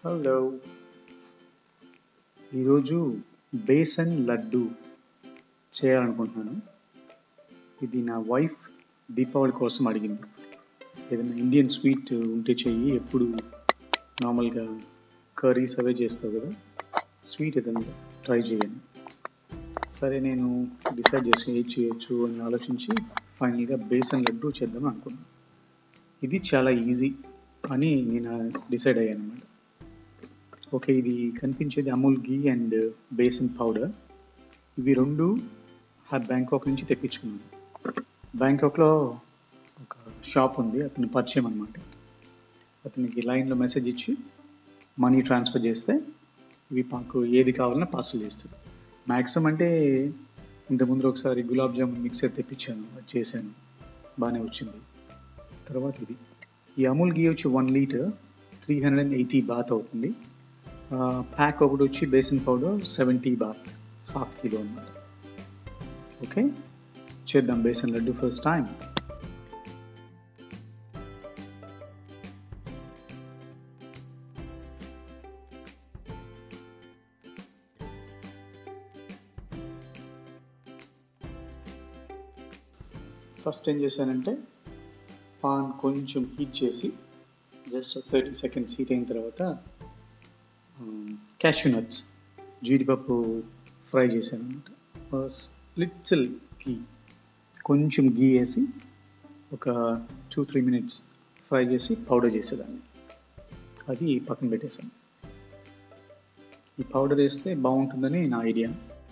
hello ఈరోజు బేసన్ లడ్డు చేయాలనుకుంటున్నాను ఇది నా వైఫ్ దీపావళి కోసం అడిగింది ఏదైనా ఇండియన్ స్వీట్ ఉంటే చెయ్యి ఎప్పుడు నార్మల్గా కర్రీస్ అవే చేస్తావు కదా స్వీట్ ఏదైనా ట్రై చేయను సరే నేను డిసైడ్ చేసి ఏది చేయొచ్చు అని ఆలోచించి ఫైనల్గా బేసన్ లడ్డు చేద్దాం అనుకున్నాను ఇది చాలా ఈజీ అని నేను డిసైడ్ అయ్యాను అనమాట ఓకే ఇది కనిపించేది అమూల్ గీ అండ్ బేసన్ పౌడర్ ఇవి రెండు బ్యాంకాక్ నుంచి తెప్పించుకున్నాను బ్యాంకాక్లో ఒక షాప్ ఉంది అతను పరిచయం అనమాట అతనికి లైన్లో మెసేజ్ ఇచ్చి మనీ ట్రాన్స్ఫర్ చేస్తే ఇవి మాకు ఏది కావాలన్నా పార్సల్ చేస్తాడు మ్యాక్సిమం అంటే ఇంతకుముందు ఒకసారి గులాబ్ జామున్ మిక్సర్ తెప్పించాను అది చేశాను బాగానే వచ్చింది తర్వాత ఇది ఈ అమూల్ గీ వచ్చి one litre three hundred and eighty baht అవుతుంది ప్యాక్ ఒకటి వచ్చి besan powder seventy baht half kilo అన్నమాట ఓకే చేద్దాం besan laddu first time first ఏం చేశానంటే పాన్ కొంచెం హీట్ చేసి జస్ట్ థర్టీ సెకండ్స్ హీట్ అయిన తర్వాత క్యాష్యూ నట్స్ జీడిపప్పు ఫ్రై చేశాను అనమాట లిటిల్ గీ కొంచెం గీ వేసి ఒక టూ త్రీ మినిట్స్ ఫ్రై చేసి పౌడర్ చేసేదాన్ని అది పక్కన పెట్టేశాను ఈ పౌడర్ వేస్తే బాగుంటుందని నా ఐడియా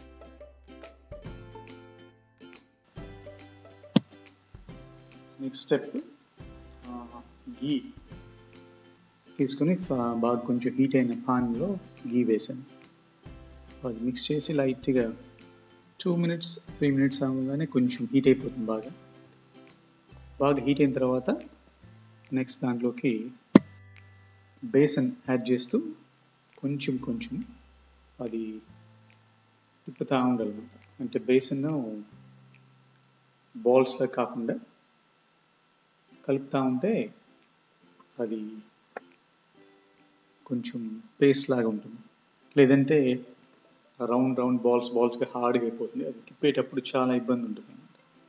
నెక్స్ట్ స్టెప్ గీ తీసుకుని బాగా కొంచెం హీట్ అయిన పాన్లో గీ వేసాను అది మిక్స్ చేసి లైట్గా టూ మినిట్స్ త్రీ మినిట్స్ అవ్వగానే కొంచెం హీట్ అయిపోతుంది బాగా బాగా హీట్ అయిన తర్వాత నెక్స్ట్ దాంట్లోకి బేసన్ యాడ్ చేస్తూ కొంచెం కొంచెం అది తిప్పుతూ ఉండాలన్నమాట అంటే బేసన్ బాల్స్లా కాకుండా కలుపుతూ ఉంటే అది కొంచెం పేస్ట్ లాగా ఉంటుంది లేదంటే రౌండ్ రౌండ్ బాల్స్ బాల్స్గా హార్డ్గా అయిపోతుంది అది తిప్పేటప్పుడు చాలా ఇబ్బంది ఉంటుంది అన్నమాట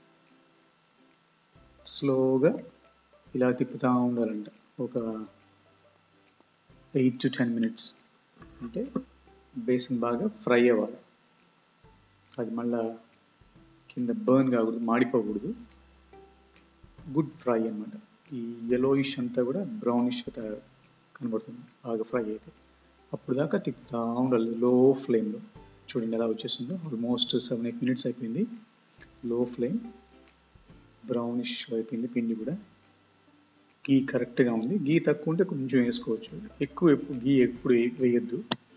స్లోగా ఇలా తిప్పుతూ ఉండాలంట ఒక ఎయిట్ టు టెన్ మినిట్స్ అంటే బేసన్ బాగా ఫ్రై అవ్వాలి అది మళ్ళా కింద బర్న్ కాకూడదు మాడిపోకూడదు గుడ్ ఫ్రై అనమాట ఈ ఎలోయిష్ అంతా కూడా బ్రౌనిష్గా కనబడుతుంది బాగా ఫ్రై అయితే అప్పుడు దాకా తిప్పుతా ఉండాలి లో ఫ్లేమ్లో చూడండి ఎలా వచ్చేసిందో ఆల్మోస్ట్ సెవెన్ ఎయిట్ మినిట్స్ అయిపోయింది లో ఫ్లేమ్ బ్రౌనిష్ అయిపోయింది పిండి కూడా గీ కరెక్ట్గా ఉంది గీ తక్కువ ఉంటే కొంచెం వేసుకోవచ్చు ఎక్కువ ఎప్పుడు గీ ఎప్పుడు వేయద్దు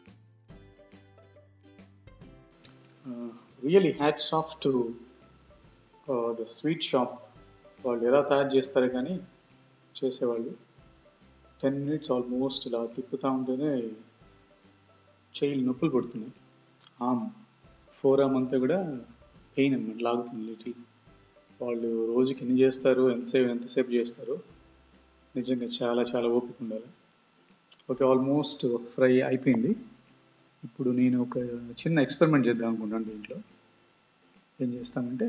really hats off to the sweet shop వాళ్ళు ఎలా తయారు చేస్తారు కానీ చేసేవాళ్ళు టెన్ మినిట్స్ ఆల్మోస్ట్ ఇలా తిప్పుతూ ఉంటేనే చెయ్యి నొప్పులు పడుతున్నాయి ఆమ్ ఫోర్ ఆమ్ అంతా కూడా పెయిన్ అనమాట లాగుతుంది లిటిల్ వాళ్ళు రోజుకి ఎన్ని చేస్తారు ఎంతసేపు ఎంతసేపు చేస్తారు నిజంగా చాలా చాలా ఓపిక ఉండాలి ఓకే ఆల్మోస్ట్ ఫ్రై అయిపోయింది ఇప్పుడు నేను ఒక చిన్న ఎక్స్పెరిమెంట్ చేద్దాం అనుకుంటాను దీంట్లో ఏం చేస్తామంటే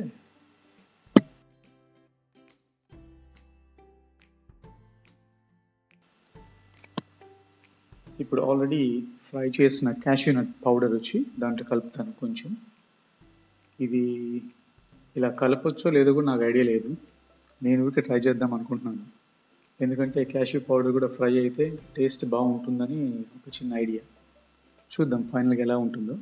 ఇప్పుడు ఆల్రెడీ ఫ్రై చేసిన క్యాష్యూ నట్ పౌడర్ వచ్చి దాంట్లో కలుపుతాను కొంచెం ఇది ఇలా కలపచ్చో లేదో కూడా నాకు ఐడియా లేదు నేను ఊరికే ట్రై చేద్దాం అనుకుంటున్నాను ఎందుకంటే క్యాష్యూ పౌడర్ కూడా ఫ్రై అయితే టేస్ట్ బాగుంటుందని ఒక చిన్న ఐడియా చూద్దాం ఫైనల్గా ఎలా ఉంటుందో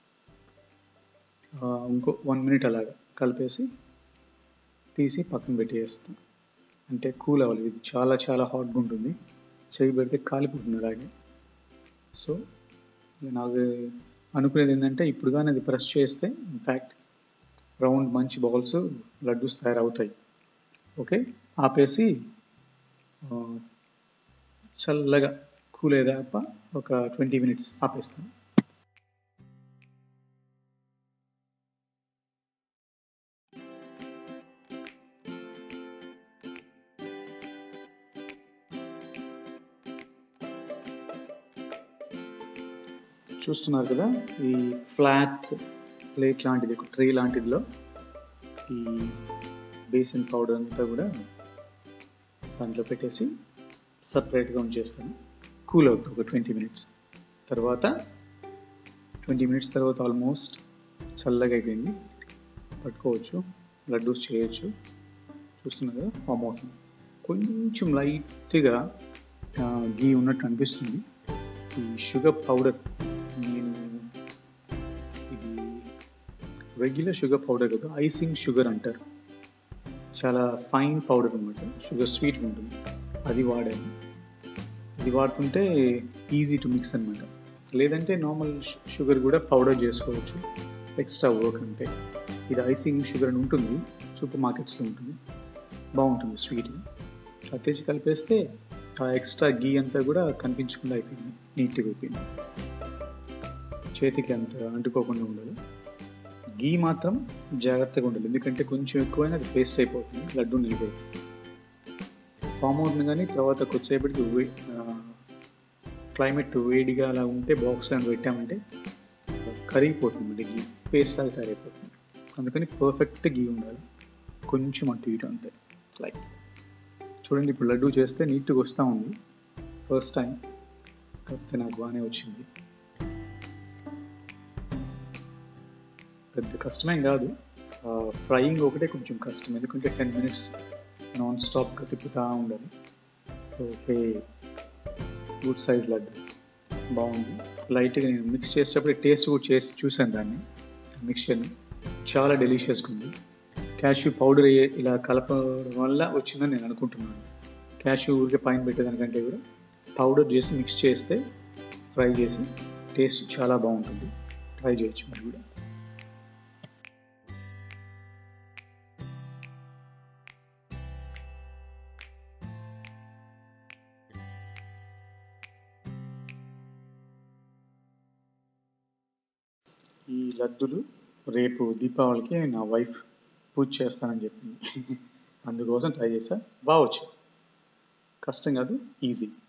ఇంకో వన్ మినిట్ అలాగా కలిపేసి తీసి పక్కన పెట్టేస్తాం అంటే కూల్ అవ్వాలి ఇది చాలా చాలా హాట్గా ఉంటుంది చేయి పెడితే కాలిపోతుంది అలాగే సో నాకు అనుకునేది ఏంటంటే ఇప్పుడు కానీ అది ప్రెస్ చేస్తే ఇన్ఫ్యాక్ట్ రౌండ్ మంచి బాల్స్ లడ్డూస్ తయారవుతాయి ఓకే ఆపేసి చల్లగా కూల్ అయ్యేదాకా ఒక ట్వంటీ మినిట్స్ ఆపేస్తాను చూస్తున్నారు కదా ఈ ఫ్లాట్ ప్లేట్ లాంటిది ఒక ట్రే లాంటిదిలో ఈ బేసిన్ పౌడర్ అంతా కూడా దాంట్లో పెట్టేసి సపరేట్గా ఉంచేస్తాను కూల్ అవుతుంది ఒక ట్వంటీ మినిట్స్ తర్వాత ట్వంటీ మినిట్స్ తర్వాత ఆల్మోస్ట్ చల్లగా అయిపోయింది పట్టుకోవచ్చు లడ్డూస్ చేయొచ్చు చూస్తున్నారు కదా ఫామ్ అవుతుంది కొంచెం లైట్గా గీ ఉన్నట్టు అనిపిస్తుంది ఈ షుగర్ పౌడర్ నేను ఇది రెగ్యులర్ షుగర్ పౌడర్ కదా ఐసింగ్ షుగర్ అంటారు చాలా ఫైన్ పౌడర్ అనమాట షుగర్ స్వీట్గా ఉంటుంది అది వాడాను ఇది వాడుతుంటే ఈజీ టు మిక్స్ అనమాట లేదంటే నార్మల్ షుగర్ కూడా పౌడర్ చేసుకోవచ్చు ఎక్స్ట్రా వర్క్ అంటే ఇది ఐసింగ్ షుగర్ అని ఉంటుంది సూపర్ మార్కెట్స్లో ఉంటుంది బాగుంటుంది స్వీట్ అది తెచ్చి కలిపేస్తే ఆ ఎక్స్ట్రా గీ అంతా కూడా కనిపించకుండా అయిపోయింది నీట్గా అయిపోయింది చేతికి అంత అంటుకోకుండా ఉండాలి గీ మాత్రం జాగ్రత్తగా ఉండాలి ఎందుకంటే కొంచెం ఎక్కువైనా అది పేస్ట్ అయిపోతుంది లడ్డు నిలిపోతుంది ఫామ్ అవుతుంది కానీ తర్వాత కొద్దిసేపటికి క్లైమేట్ వేడిగా అలా ఉంటే బాక్స్ అని పెట్టామంటే కరిగిపోతుంది గీ పేస్ట్ లాగా తయారైపోతుంది అందుకని పర్ఫెక్ట్ గీ ఉండాలి కొంచెం అటు ఇటు అంతే లైక్ చూడండి ఇప్పుడు లడ్డు చేస్తే నీట్గా వస్తూ ఉంది ఫస్ట్ టైం కాకపోతే నాకు బాగానే వచ్చింది పెద్ద కష్టమేం కాదు ఫ్రైయింగ్ ఒకటే కొంచెం కష్టం ఎందుకంటే టెన్ మినిట్స్ నాన్ స్టాప్గా తిప్పుతూ ఉండాలి ఓకే గుడ్ సైజ్ లడ్డు బాగుంది లైట్గా నేను మిక్స్ చేసేటప్పుడు టేస్ట్ కూడా చేసి చూశాను దాన్ని మిక్స్చర్ని చాలా డెలిషియస్గా ఉంది క్యాష్యూ పౌడర్ ఇలా కలపడం వల్ల వచ్చిందని నేను అనుకుంటున్నాను క్యాష్యూ ఊరికే పైన పెట్టేదానికంటే కూడా పౌడర్ చేసి మిక్స్ చేస్తే ఫ్రై చేసి టేస్ట్ చాలా బాగుంటుంది ట్రై చేయొచ్చు మరి కూడా ఈ లడ్డులు రేపు దీపావళికి నా వైఫ్ పూజ చేస్తానని చెప్పింది అందుకోసం ట్రై చేశా బాగా వచ్చాయి కష్టం కాదు ఈజీ